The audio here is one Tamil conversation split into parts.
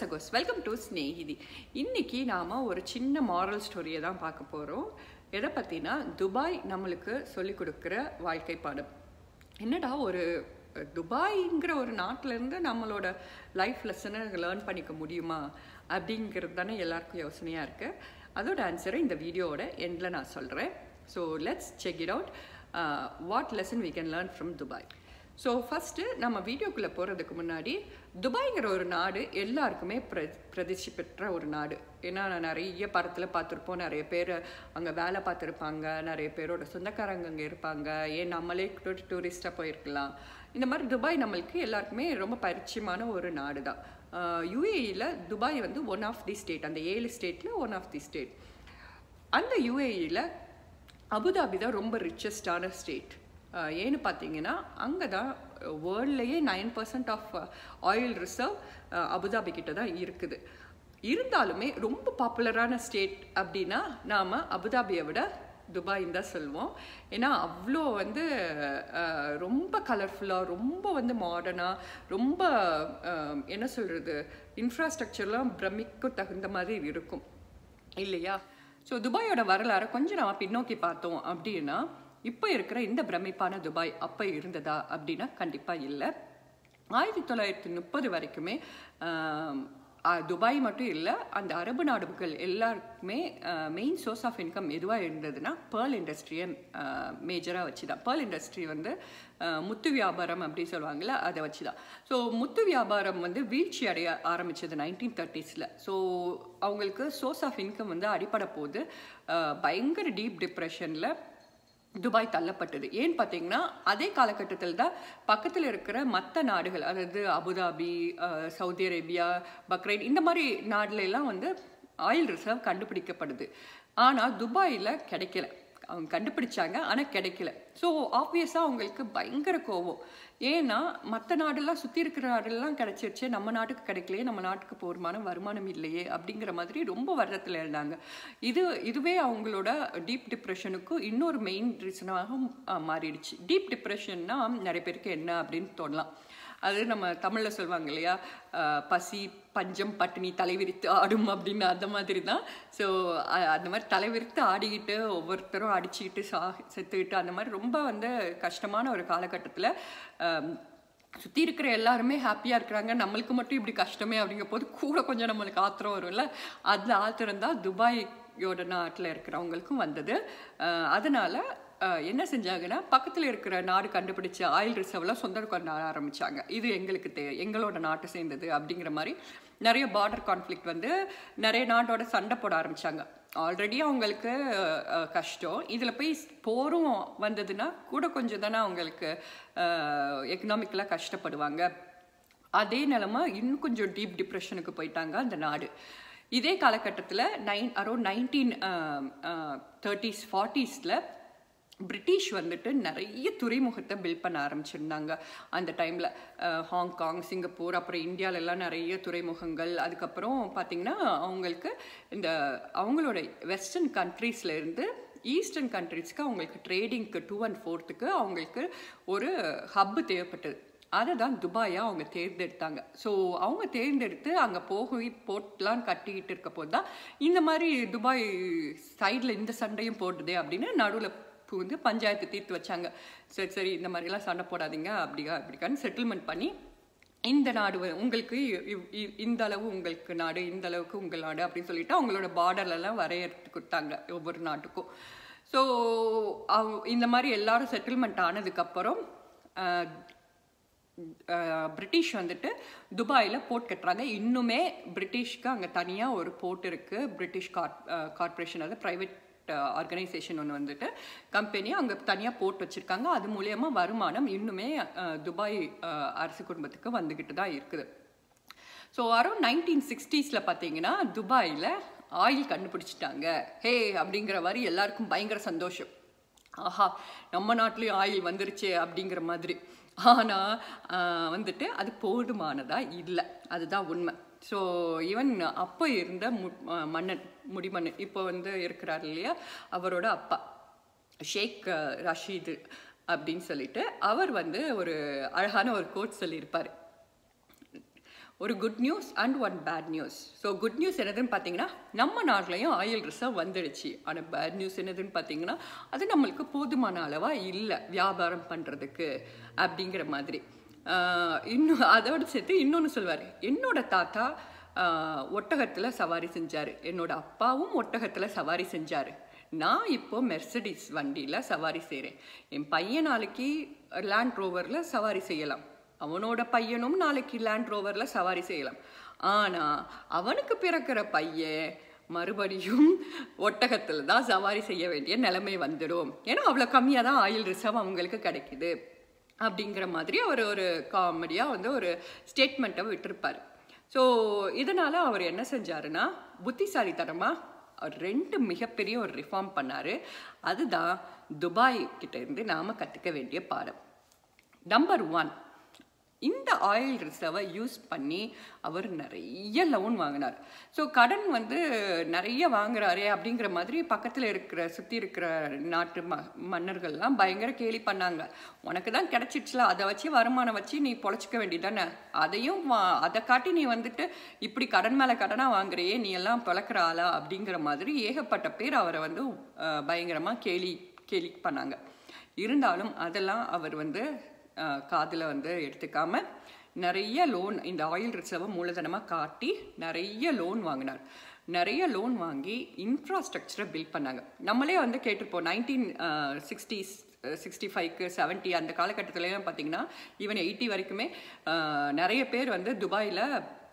சகோஸ் வெல்கம் டு ஸ்நேகிதி இன்னைக்கு நாம் ஒரு சின்ன மாரல் ஸ்டோரியை தான் பார்க்க போகிறோம் எதை பற்றினா துபாய் நம்மளுக்கு சொல்லிக் கொடுக்குற வாழ்க்கை பாடம் என்னடா ஒரு அஹ், துபாய்ங்கிற ஒரு நாட்டிலேருந்து நம்மளோட லைஃப் லெசனை லேர்ன் பண்ணிக்க முடியுமா அப்படிங்கிறது தானே எல்லாருக்கும் யோசனையாக இருக்குது அதோட ஆன்சரை இந்த வீடியோவோட எண்டில் நான் சொல்கிறேன் so let's check it out what lesson we can learn from Dubai so first நம்ம வீடியோக்குள்ளே போகிறதுக்கு முன்னாடி துபாய்ங்கிற ஒரு நாடு எல்லாருக்குமே பிர பிரதிஷ்டி பெற்ற ஒரு நாடு ஏன்னா நான் நிறைய படத்தில் பார்த்துருப்போம் நிறைய பேர் அங்கே வேலை பார்த்துருப்பாங்க நிறைய பேரோட சொந்தக்காரங்க அங்கே இருப்பாங்க ஏன் நம்மளே டூரிஸ்டாக போயிருக்கலாம் இந்த மாதிரி துபாய் நம்மளுக்கு எல்லாருக்குமே ரொம்ப பரிச்சயமான ஒரு நாடு தான் யூஏஇயில் துபாய் வந்து ஒன் ஆஃப் தி ஸ்டேட் அந்த ஏழு ஸ்டேட்டில் ஒன் ஆஃப் தி ஸ்டேட் அந்த யுஏஇயில் அபுதாபி தான் ரொம்ப ரிச்சஸ்டான ஸ்டேட் ஏன்னு பார்த்தீங்கன்னா அங்கே தான் வேர்ல்ட்லேயே nine percent of oil reserve Abu Dhabi கிட்ட தான் இருக்குது இருந்தாலுமே ரொம்ப பாப்புலரான ஸ்டேட் அப்படின்னா நாம் அபுதாபியை விட துபாயின் தான் சொல்லுவோம் ஏன்னா அவ்வளோ வந்து அஹ், ரொம்ப கலர்ஃபுல்லாக ரொம்ப வந்து மாடர்னாக ரொம்ப அஹ், என்ன சொல்கிறது இன்ஃப்ராஸ்ட்ரக்சர்லாம் பிரமிக்க தகுந்த மாதிரி இருக்கும் இல்லையா ஸோ துபாயோட வரலாறை கொஞ்சம் நம்ம பின்னோக்கி பார்த்தோம் அப்படின்னா இப்போ இருக்கிற இந்த பிரமிப்பான துபாய் அப்போ இருந்ததா அப்படின்னா கண்டிப்பாக இல்லை ஆயிரத்தி தொள்ளாயிரத்தி முப்பது வரைக்குமே ஆம், ஆ, துபாய் மட்டும் இல்லை அந்த அரபு நாடுகள் எல்லாருக்குமே மெயின் சோர்ஸ் ஆஃப் இன்கம் எதுவாக இருந்ததுன்னா பேர்ல் இண்டஸ்ட்ரியை மேஜராக வச்சு தான் பேர்ல் இண்டஸ்ட்ரி வந்து ஆ, முத்து வியாபாரம் அப்படி சொல்லுவாங்கள்ல அதை வச்சு தான் ஸோ முத்து வியாபாரம் வந்து வீழ்ச்சி அடைய ஆரம்பிச்சது நைன்டீன் தேர்ட்டிஸில் ஸோ அவங்களுக்கு சோர்ஸ் ஆஃப் இன்கம் வந்து அடிப்படை போது ஆ, பயங்கர டீப் டிப்ரெஷனில் துபாய் தள்ளப்பட்டது ஏன்னு பார்த்தீங்கன்னா அதே காலகட்டத்தில் தான் பக்கத்தில் இருக்கிற மற்ற நாடுகள் அதாவது அபுதாபி அஹ், சவுதி அரேபியா பக்ரைன் இந்த மாதிரி நாடுல எல்லாம் வந்து ஆயில் ரிசர்வ் கண்டுபிடிக்கப்படுது ஆனால் துபாயில் கிடைக்கல அவங்க கண்டுபிடிச்சாங்க ஆனால் கிடைக்கல ஸோ ஆப்வியஸாக அவங்களுக்கு பயங்கர கோவம் ஏன்னா மற்ற நாடெல்லாம் சுற்றி இருக்கிற நாடெல்லாம் கிடைச்சிருச்சு நம்ம நாட்டுக்கு கிடைக்கலையே நம்ம நாட்டுக்கு போருமான வருமானம் இல்லையே அப்படிங்கிற மாதிரி ரொம்ப வருத்தத்தில் இருந்தாங்க இது இதுவே அவங்களோட டீப் டிப்ரெஷனுக்கு இன்னொரு மெயின் ரீசனாக மாறிடுச்சு டீப் டிப்ரெஷன்னா நிறைய பேருக்கு என்ன அப்படின்னு தோணலாம் அது நம்ம தமிழில் சொல்லுவாங்க இல்லையா அஹ், பசி பஞ்சம் பட்டினி தலைவிரித்து ஆடும் அப்படின்னு அந்த மாதிரி தான் ஸோ அந்த மாதிரி தலைவிரித்து ஆடிக்கிட்டு ஒவ்வொருத்தரும் அடிச்சுக்கிட்டு சா செத்துக்கிட்டு அந்த மாதிரி ரொம்ப வந்து கஷ்டமான ஒரு காலகட்டத்தில் சுற்றி இருக்கிற எல்லாருமே ஹாப்பியாக இருக்கிறாங்க நம்மளுக்கு மட்டும் இப்படி கஷ்டமே அப்படிங்கிற போது கூட கொஞ்சம் நம்மளுக்கு ஆத்திரம் வரும்ல அந்த ஆத்திரம் தான் துபாயோட நாட்டில் இருக்கிறவங்களுக்கும் வந்தது அஹ் அதனால அஹ் என்ன செஞ்சாங்கன்னா பக்கத்தில் இருக்கிற நாடு கண்டுபிடிச்ச ஆயில் ரிசர்வ்லாம் சொந்த கொண்டாட ஆரம்பிச்சாங்க இது எங்களுக்கு தே எங்களோட நாட்டை சேர்ந்தது அப்படிங்கிற மாதிரி நிறைய பார்டர் கான்ஃப்ளிக்ட் வந்து நிறைய நாட்டோட சண்டை போட ஆரம்பிச்சாங்க ஆல்ரெடி அவங்களுக்கு அஹ், கஷ்டம் இதில் போய் போரும் வந்ததுன்னா கூட கொஞ்சம் தானே அவங்களுக்கு எக்கனாமிக்கலாக கஷ்டப்படுவாங்க அதே நிலமை இன்னும் கொஞ்சம் டீப் டிப்ரெஷனுக்கு போயிட்டாங்க அந்த நாடு இதே காலகட்டத்தில் நைன் அரௌண்ட் நைன்டீன் தேர்ட்டிஸ் ஃபார்ட்டிஸில் பிரிட்டிஷ் வந்துட்டு நிறைய துறைமுகத்தை பில்ட் பண்ண ஆரம்பிச்சிருந்தாங்க அந்த டைமில் ஹாங்காங் சிங்கப்பூர் அப்புறம் இந்தியால எல்லாம் நிறைய துறைமுகங்கள் அதுக்கப்புறம் பார்த்திங்கன்னா அவங்களுக்கு இந்த அவங்களோட வெஸ்டர்ன் கண்ட்ரீஸ்ல இருந்து ஈஸ்டர்ன் கண்ட்ரீஸ்க்கு அவங்களுக்கு ட்ரேடிங்க்கு டூ அண்ட் ஃபோர்த்துக்கு அவங்களுக்கு ஒரு ஹப்பு தேவைப்பட்டது அதை தான் துபாயாக அவங்க தேர்ந்தெடுத்தாங்க ஸோ அவங்க தேர்ந்தெடுத்து அங்கே போய் போட்லாம் கட்டிக்கிட்டு இருக்க போது தான் இந்த மாதிரி துபாய் சைடில் இந்த சண்டையும் போடுதே அப்படின்னு நடுவில் புகுந்து பஞ்சாயத்து தீர்த்து வச்சாங்க சரி சரி இந்த மாதிரிலாம் சண்டை போடாதீங்க அப்படியா அப்படிக்கான்னு செட்டில்மெண்ட் பண்ணி இந்த நாடு வ- உங்களுக்கு இவ்- இவ்- இந்த அளவு உங்களுக்கு நாடு இந்த அளவுக்கு உங்கள் நாடு அப்படின்னு சொல்லிட்டு அவங்களோட பார்டர்லலாம் வரையறுத்து கொடுத்தாங்க ஒவ்வொரு நாட்டுக்கும் ஸோ இந்த மாதிரி எல்லாரும் செட்டில்மெண்ட் ஆனதுக்கப்புறம் பிரிட்டிஷ் வந்துட்டு துபாயில் போர்ட் கட்டுறாங்க இன்னுமே பிரிட்டிஷ்க்கு அங்கே தனியாக ஒரு போர்ட் இருக்குது பிரிட்டிஷ் கார்ப் கார்பரேஷன் அது ப்ரைவேட் ஆர்கனைசேஷன் ஒன்று வந்துட்டு கம்பெனி அங்கே தனியாக போர்ட் வச்சுருக்காங்க அது மூலயமா வருமானம் இன்னுமே அஹ், துபாய் அஹ், அரசு குடும்பத்துக்கு வந்துக்கிட்டு தான் இருக்குது ஸோ அரௌண்ட் நைன்டீன் சிக்ஸ்டீஸில் பார்த்தீங்கன்னா துபாயில் ஆயில் கண்டுபிடிச்சிட்டாங்க ஹே அப்படிங்கிற மாதிரி எல்லாருக்கும் பயங்கர சந்தோஷம் ஆஹா நம்ம நாட்டிலையும் ஆயில் வந்துருச்சு அப்படிங்கிற மாதிரி ஆனால் வந்துட்டு அது போதுமானதா இல்லை அதுதான் உண்மை ஸோ ஈவன் அப்போ இருந்த மு அஹ் மன்னன் முடிமன்னன் இப்போ வந்து இருக்கிறார் இல்லையா அவரோட அப்பா ஷேக் அஹ், ரஷீது அப்படின்னு சொல்லிட்டு அவர் வந்து ஒரு அழகான ஒரு கோட் சொல்லியிருப்பார் ஒரு good news and one bad news so good news என்னதுன்னு பார்த்தீங்கன்னா நம்ம நாட்டிலையும் ஆயில் ரிசர்வ் வந்துடுச்சு ஆனால் பேட் நியூஸ் என்னதுன்னு பார்த்தீங்கன்னா அது நம்மளுக்கு போதுமான அளவாக இல்லை வியாபாரம் பண்ணுறதுக்கு அப்படிங்கிற மாதிரி ஆஹ் இன்னும் அதோட சேர்த்து இன்னொன்று சொல்வார் என்னோட தாத்தா ஒட்டகத்தில் சவாரி செஞ்சார் என்னோட அப்பாவும் ஒட்டகத்தில் சவாரி செஞ்சார் நான் இப்போ மெர்சடிஸ் வண்டியில் சவாரி செய்கிறேன் என் பையன் நாளைக்கு லேண்ட் ரோவரில் சவாரி செய்யலாம் அவனோட பையனும் நாளைக்கு லேண்ட் ரோவரில் சவாரி செய்யலாம் ஆனால் அவனுக்கு பிறக்கிற பையன் மறுபடியும் ஒட்டகத்தில் தான் சவாரி செய்ய வேண்டிய நிலைமை வந்துடும் ஏன்னா அவ்வளோ கம்மியாக தான் ஆயில் ரிசர்வ் அவங்களுக்கு கிடைக்குது அப்படிங்கிற மாதிரி அவர் ஒரு காமெடியாக வந்து ஒரு ஸ்டேட்மெண்ட்டை விட்டிருப்பார் ஸோ இதனால் அவர் என்ன செஞ்சாருன்னா புத்திசாலித்தனமாக அவர் ரெண்டு மிகப்பெரிய ஒரு ரிஃபார்ம் பண்ணார் அதுதான் துபாய் கிட்ட இருந்து நாம் கற்றுக்க வேண்டிய பாடம் நம்பர் ஒன் இந்த ஆயில் ரிசர்வை யூஸ் பண்ணி அவர் நிறைய லோன் வாங்கினார் ஸோ கடன் வந்து நிறைய வாங்குறாரே அப்படிங்கிற மாதிரி பக்கத்தில் இருக்கிற சுற்றி இருக்கிற நாட்டு ம மன்னர்கள்லாம் பயங்கர கேலி பண்ணாங்க உனக்கு தான் கிடச்சிடுச்சுல அதை வச்சு வருமானம் வச்சு நீ பொழைச்சிக்க வேண்டியதானே அதையும் வா- அதை காட்டி நீ வந்துட்டு இப்படி கடன் மேலே கடனாக வாங்குறியே நீ எல்லாம் பிழக்கிற ஆளா அப்படிங்கிற மாதிரி ஏகப்பட்ட பேர் அவரை வந்து பயங்கரமாக கேலி கேலி பண்ணாங்க இருந்தாலும் அதெல்லாம் அவர் வந்து காதில் வந்து எடுத்துக்காம நிறைய லோன் இந்த ஆயில் ரிசர்வை மூலதனமாக காட்டி நிறைய லோன் வாங்கினார் நிறைய லோன் வாங்கி இன்ஃப்ராஸ்ட்ரக்சரை பில்ட் பண்ணாங்க நம்மளே வந்து கேட்டிருப்போம் நைன்டீன் சிக்ஸ்டீஸ் சிக்ஸ்டி ஃபைவ்க்கு செவன்ட்டி அந்த காலகட்டத்துலலாம் பார்த்தீங்கன்னா ஈவன் எயிட்டி வரைக்குமே அஹ், நிறைய பேர் வந்து துபாயில்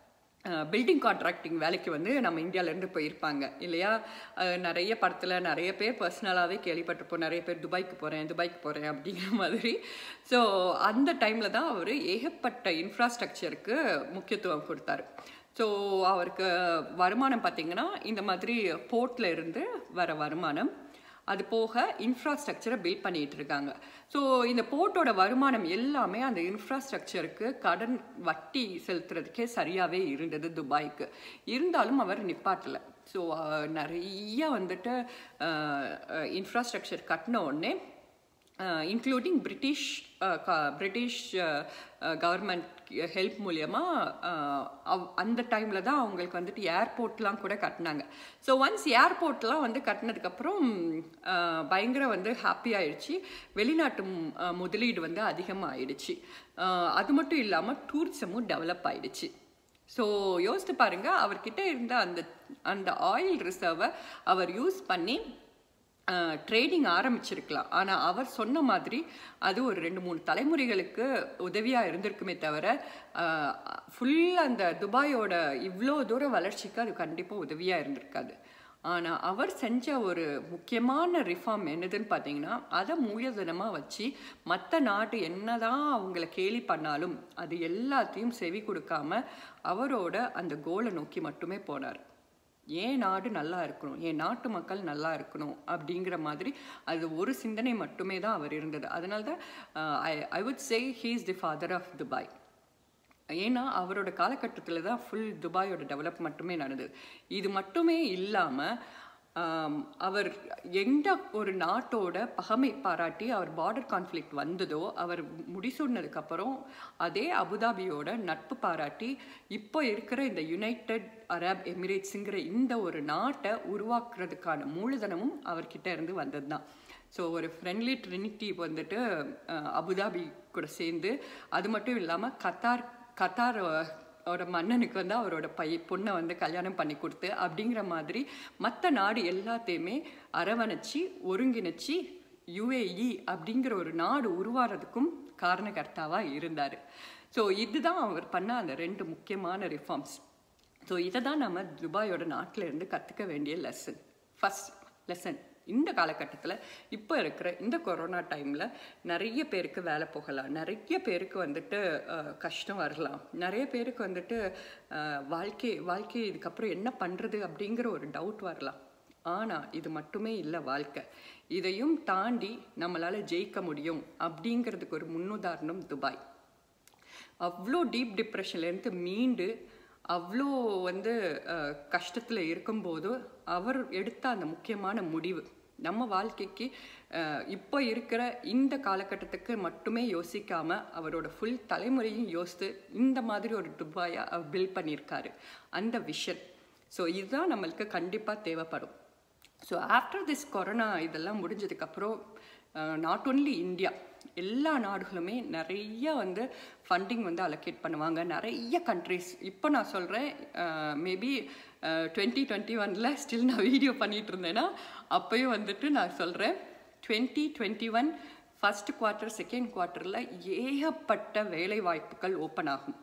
பில்டிங் கான்ட்ராக்டிங் வேலைக்கு வந்து நம்ம இந்தியாவிலேருந்து போயிருப்பாங்க இல்லையா அஹ் நிறைய படத்தில் நிறைய பேர் பர்சனலாகவே கேள்விப்பட்டிருப்போம் நிறைய பேர் துபாய்க்கு போகிறேன் துபாய்க்கு போகிறேன் அப்படிங்கிற மாதிரி ஸோ அந்த டைமில் தான் அவர் ஏகப்பட்ட இன்ஃப்ராஸ்ட்ரக்சருக்கு முக்கியத்துவம் கொடுத்தாரு ஸோ அவருக்கு வருமானம் பார்த்தீங்கன்னா இந்த மாதிரி போர்ட்டில் இருந்து வர வருமானம் அது போக இன்ஃப்ராஸ்ட்ரக்சரை பில்ட் பண்ணிட்டு இருக்காங்க ஸோ இந்த போர்ட்டோட வருமானம் எல்லாமே அந்த இன்ஃப்ராஸ்ட்ரக்சருக்கு கடன் வட்டி செலுத்துறதுக்கே சரியாகவே இருந்தது துபாய்க்கு இருந்தாலும் அவர் நிப்பாட்டலை ஸோ நிறைய வந்துட்டு இன்ஃப்ராஸ்ட்ரக்சர் கட்டின உடனே including British British government help மூலியமாக அந்த டைமில் தான் அவங்களுக்கு வந்துட்டு ஏர்போர்ட்லாம் கூட கட்டினாங்க ஸோ ஒன்ஸ் ஏர்போர்ட்லாம் வந்து கட்டினதுக்கப்புறம் பயங்கர வந்து ஹாப்பி ஆயிடுச்சு வெளிநாட்டு ம், அஹ், முதலீடு வந்து அதிகமாக ஆயிடுச்சு அஹ், அது மட்டும் இல்லாமல் டூரிசமும் டெவலப் ஆயிடுச்சு ஸோ யோசித்து பாருங்க அவர்கிட்ட இருந்த அந்த அந்த ஆயில் ரிசர்வை அவர் யூஸ் பண்ணி ட்ரேடிங் ஆரம்பிச்சிருக்கலாம் ஆனால் அவர் சொன்ன மாதிரி அது ஒரு ரெண்டு மூணு தலைமுறைகளுக்கு உதவியாக இருந்திருக்குமே தவிர ஃபுல் அந்த துபாயோட இவ்வளோ தூர வளர்ச்சிக்கு அது கண்டிப்பாக உதவியாக இருந்திருக்காது ஆனால் அவர் செஞ்ச ஒரு முக்கியமான ரிஃபார்ம் என்னதுன்னு பார்த்தீங்கன்னா அதை மூலதனமாக வச்சு மற்ற நாட்டு என்னதான் அவங்கள கேலி பண்ணாலும் அது எல்லாத்தையும் செவி கொடுக்காம அவரோட அந்த கோலை நோக்கி மட்டுமே போனார் ஏன் நாடு நல்லா இருக்கணும் என் நாட்டு மக்கள் நல்லா இருக்கணும் அப்படிங்கிற மாதிரி அது ஒரு சிந்தனை மட்டுமே தான் அவர் இருந்தது அதனால தான் I I would say he is the father of Dubai ஏன்னா அவரோட காலகட்டத்தில் தான் ஃபுல் துபாயோட டெவலப் மட்டுமே நடந்தது இது மட்டுமே இல்லாமல் அவர் எந்த ஒரு நாட்டோட பகமை பாராட்டி அவர் பார்டர் கான்ஃப்ளிக்ட் வந்ததோ அவர் முடிசூடினதுக்கப்புறம் அதே அபுதாபியோட நட்பு பாராட்டி இப்போ இருக்கிற இந்த யுனைடெட் அரப் எமிரேட்ஸுங்கிற இந்த ஒரு நாட்டை உருவாக்குறதுக்கான மூலதனமும் அவர்கிட்ட இருந்து வந்தது தான் ஸோ ஒரு ஃப்ரெண்ட்லி ட்ரினிட்டி வந்துட்டு அஹ், அபுதாபி கூட சேர்ந்து அது மட்டும் இல்லாமல் கத்தார் கத்தார் அஹ், அவரோட மன்னனுக்கு வந்து அவரோட பை பொண்ணை வந்து கல்யாணம் பண்ணி கொடுத்து அப்படிங்கிற மாதிரி மற்ற நாடு எல்லாத்தையுமே அரவணைச்சி ஒருங்கிணைச்சி யுஏஇ அப்படிங்கிற ஒரு நாடு உருவாகிறதுக்கும் காரணகர்த்தாவாக இருந்தார் ஸோ இதுதான் அவர் பண்ண அந்த ரெண்டு முக்கியமான ரிஃபார்ம்ஸ் ஸோ இதை தான் நம்ம துபாயோட நாட்டில் இருந்து கற்றுக்க வேண்டிய லெசன் ஃபஸ்ட் லெசன் இந்த காலகட்டத்தில் இப்போ இருக்கிற இந்த கொரோனா டைமில் நிறைய பேருக்கு வேலை போகலாம் நிறைய பேருக்கு வந்துட்டு அஹ், கஷ்டம் வரலாம் நிறைய பேருக்கு வந்துட்டு அஹ், வாழ்க்கை வாழ்க்கை இதுக்கப்புறம் என்ன பண்ணுறது அப்படிங்கிற ஒரு டவுட் வரலாம் ஆனால் இது மட்டுமே இல்லை வாழ்க்கை இதையும் தாண்டி நம்மளால் ஜெயிக்க முடியும் அப்படிங்கிறதுக்கு ஒரு முன்னுதாரணம் துபாய் அவ்வளோ டீப் டிப்ரெஷன்லேருந்து மீண்டு அவ்வளோ வந்து கஷ்டத்தில் இருக்கும்போது அவர் எடுத்த அந்த முக்கியமான முடிவு நம்ம வாழ்க்கைக்கு அஹ், இப்போ இருக்கிற இந்த காலகட்டத்துக்கு மட்டுமே யோசிக்காம அவரோட ஃபுல் தலைமுறையும் யோசித்து இந்த மாதிரி ஒரு துபாயை அவர் பில்ட் பண்ணியிருக்காரு அந்த விஷன் ஸோ இதுதான் நம்மளுக்கு கண்டிப்பாக தேவைப்படும் ஸோ ஆஃப்டர் திஸ் கொரோனா இதெல்லாம் முடிஞ்சதுக்கப்புறம் நாட் ஒன்லி இந்தியா எல்லா நாடுகளுமே நிறைய வந்து ஃபண்டிங் வந்து அலோகேட் பண்ணுவாங்க நிறைய கண்ட்ரிஸ் இப்போ நான் சொல்கிறேன் மேபி டுவெண்ட்டி டுவெண்ட்டி ஒனில் ஸ்டில் நான் வீடியோ பண்ணிட்டு இருந்தேன்னா அப்போயும் வந்துட்டு நான் சொல்கிறேன் twenty twenty one first quarter second குவார்ட்டரில் ஏகப்பட்ட வேலை வாய்ப்புகள் ஓப்பன் ஆகும்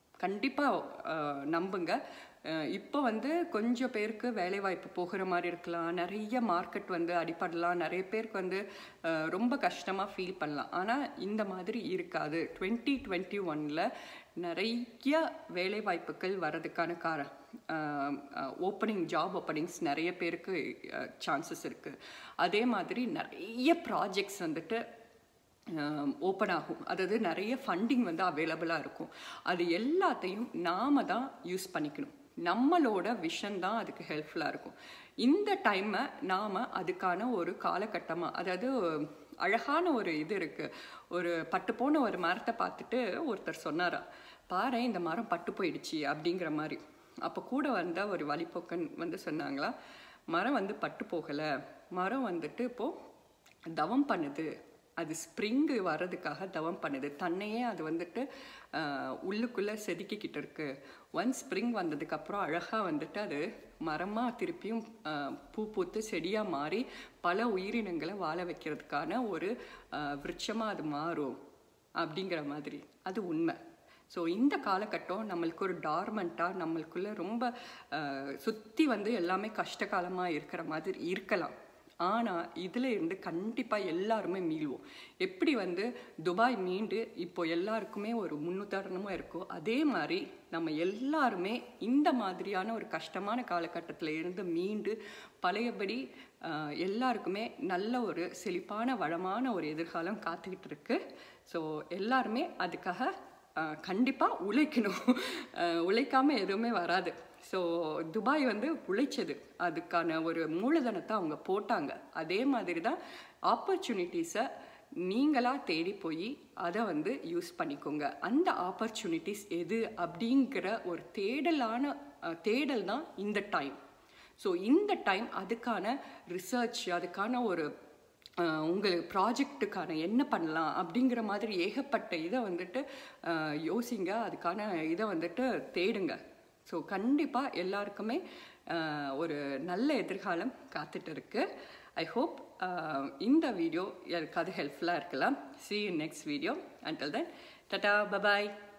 கண்டிப்பாக நம்புங்க அஹ் இப்போ வந்து கொஞ்சம் பேருக்கு வேலைவாய்ப்பு போகிற மாதிரி இருக்கலாம் நிறைய மார்க்கெட் வந்து அடிப்படலாம் நிறைய பேருக்கு வந்து அஹ், ரொம்ப கஷ்டமாக ஃபீல் பண்ணலாம் ஆனால் இந்த மாதிரி இருக்காது டுவெண்ட்டி டுவெண்ட்டி ஒனில் நிறைய வேலைவாய்ப்புகள் வர்றதுக்கான கார ஓப்பனிங் ஜாப் ஓப்பனிங்ஸ் நிறைய பேருக்கு சான்சஸ் இருக்குது அதே மாதிரி நிறைய ப்ராஜெக்ட்ஸ் வந்துட்டு ஓப்பன் ஆகும் அதாவது நிறைய ஃபண்டிங் வந்து அவைலபிளாக இருக்கும் அது எல்லாத்தையும் நாம தான் யூஸ் பண்ணிக்கணும் நம்மளோட விஷன் தான் அதுக்கு ஹெல்ப்ஃபுல்லாக இருக்கும் இந்த டைமை நாம் அதுக்கான ஒரு காலகட்டமாக அதாவது அழகான ஒரு இது இருக்குது ஒரு பட்டு போன ஒரு மரத்தை பார்த்துட்டு ஒருத்தர் சொன்னாரா பாரு இந்த மரம் பட்டு போயிடுச்சு அப்படிங்கிற மாதிரி அப்போ கூட வந்த ஒரு வழிப்போக்கன் வந்து சொன்னாங்களா மரம் வந்து பட்டு போகலை மரம் வந்துட்டு இப்போது தவம் பண்ணுது அது ஸ்ப்ரிங்கு வர்றதுக்காக தவம் பண்ணுது தன்னையே அது வந்துட்டு ஆஹ், உள்ளுக்குள்ளே செதுக்கிக்கிட்டு இருக்கு ஒன் ஸ்ப்ரிங் வந்ததுக்கப்புறம் அழகாக வந்துட்டு அது மரமாக திருப்பியும் ஆஹ், பூ பூத்து செடியாக மாறி பல உயிரினங்களை வாழ வைக்கிறதுக்கான ஒரு விருட்சமாக அது மாறும் அப்படிங்கிற மாதிரி அது உண்மை ஸோ இந்த காலகட்டம் நம்மளுக்கு ஒரு டார்மெண்ட்டாக நம்மளுக்குள்ள ரொம்ப சுற்றி வந்து எல்லாமே கஷ்டகாலமாக இருக்கிற மாதிரி இருக்கலாம் ஆனால் இதில் இருந்து கண்டிப்பாக எல்லாருமே மீள்வோம் எப்படி வந்து துபாய் மீண்டு இப்போ எல்லாருக்குமே ஒரு முன்னுதாரணமாக இருக்கோ அதே மாதிரி நம்ம எல்லாருமே இந்த மாதிரியான ஒரு கஷ்டமான காலகட்டத்தில் இருந்து மீண்டு பழையபடி ஆஹ், எல்லாருக்குமே நல்ல ஒரு செழிப்பான வளமான ஒரு எதிர்காலம் காத்துக்கிட்டு இருக்கு ஸோ எல்லாருமே அதுக்காக கண்டிப்பாக உழைக்கணும் அஹ் உழைக்காம எதுவுமே வராது ஸோ துபாய் வந்து உழைச்சது அதுக்கான ஒரு மூலதனத்தை அவங்க போட்டாங்க அதே மாதிரி தான் ஆப்பர்ச்சுனிட்டிஸை நீங்களாக தேடி போய் அதை வந்து யூஸ் பண்ணிக்கோங்க அந்த ஆப்பர்ச்சுனிட்டிஸ் எது அப்படிங்கிற ஒரு தேடலான அஹ், தேடல் தான் இந்த டைம் ஸோ இந்த டைம் அதுக்கான ரிசர்ச் அதுக்கான ஒரு அஹ், உங்களுக்கு ப்ராஜெக்ட்டுக்கான என்ன பண்ணலாம் அப்படிங்கிற மாதிரி ஏகப்பட்ட இதை வந்துட்டு அஹ், யோசிங்க அதுக்கான இதை வந்துட்டு தேடுங்க ஸோ கண்டிப்பாக எல்லாருக்குமே அஹ், ஒரு நல்ல எதிர்காலம் காத்துட்டு இருக்கு ஐ ஹோப் இந்த வீடியோ யாருக்காவது ஹெல்ப்ஃபுல்லாக இருக்கலாம் see you next video until then tata bye bye